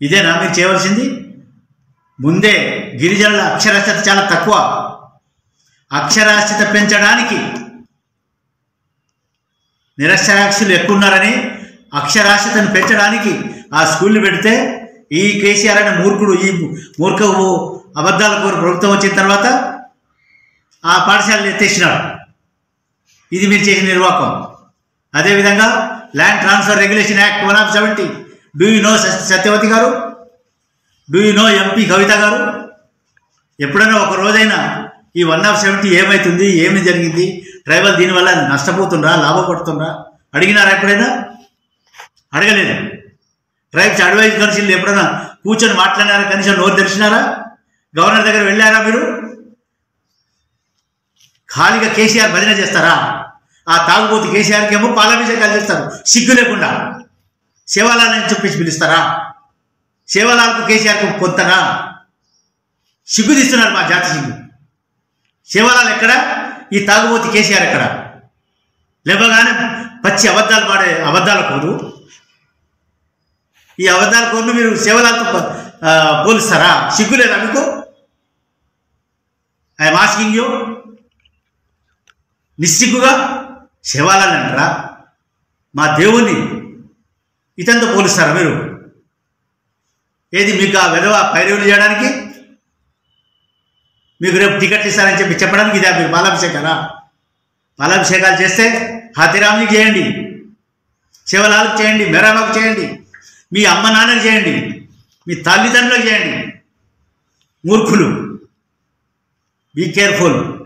ఇదేనా మీరు చేయవలసింది ముందే గిరిజనుల అక్షరాస్యత చాలా తక్కువ అక్షరాస్యత పెంచడానికి నిరక్షరాస్యులు ఎక్కువ ఉన్నారని అక్షరాస్యతను పెంచడానికి ఆ స్కూల్ని పెడితే ఈ కేసీఆర్ అనే మూర్ఖుడు ఈ మూర్ఖపు అబద్ధాల కోరు ప్రభుత్వం వచ్చిన తర్వాత ఆ పాఠశాలను ఎత్తేసినాడు ఇది మీరు చేసిన నిర్వాహకం అదేవిధంగా land transfer regulation act one of seventy do you know Satyavathi garu do you know MP Kavitha garu ఎప్పుడైనా ఒక రోజైనా ఈ వన్ ఆఫ్ సెవెంటీ ఏమవుతుంది ఏమి జరిగింది ట్రైబల్ దీనివల్ల నష్టపోతుండ్రా లాభపడుతుండ్రా అడిగినారా ఎప్పుడైనా అడగలేదు ట్రైబ్స్ అడ్వైజ్ కౌన్సిల్ ఎప్పుడైనా కూర్చొని మాట్లాడినారా కనీసం నోరు తెలిసినారా గవర్నర్ దగ్గర వెళ్ళారా మీరు ఖాళీగా కేసీఆర్ భజన చేస్తారా ఆ తాగుబోతు కేసీఆర్కి ఏమో పాలాభిషేకాలు చేస్తారు సిగ్గు లేకుండా శివాలయాన్ని చెప్పేసి పిలుస్తారా శివలాల్కు కేసీఆర్కు పొంతనా సిగ్గు తీస్తున్నారు మా జాతి సిగ్గు శివలాల్ ఎక్కడ ఈ తాగుబోతు కేసీఆర్ ఎక్కడ లేవగానే పచ్చి అబద్ధాలు పాడే అబద్ధాల కోరు ఈ అబద్ధాల కోరును మీరు శివలాల్తో ప- ఆ, పోలుస్తారా సిగ్గు లేదా మీకు ఐఎమ్ ఆస్కింగ్ యూ నిస్సిగ్గుగా శివాలని అంటారా మా దేవుణ్ణి ఇతనితో పోలుస్తారా మీరు ఏది మీకు ఆ విధవ పైరవులు చేయడానికి మీకు రేపు టికెట్లు ఇస్తారని చెప్పి చెప్పడానికి ఇదే మీరు పాలాభిషేకాలా పాలాభిషేకాలు చేస్తే హాతిరామునికి చేయండి శివలాలకు చేయండి మెరామకు చేయండి మీ అమ్మ నాన్నకి చేయండి మీ తల్లిదండ్రులకు చేయండి మూర్ఖులు బీ కేర్ఫుల్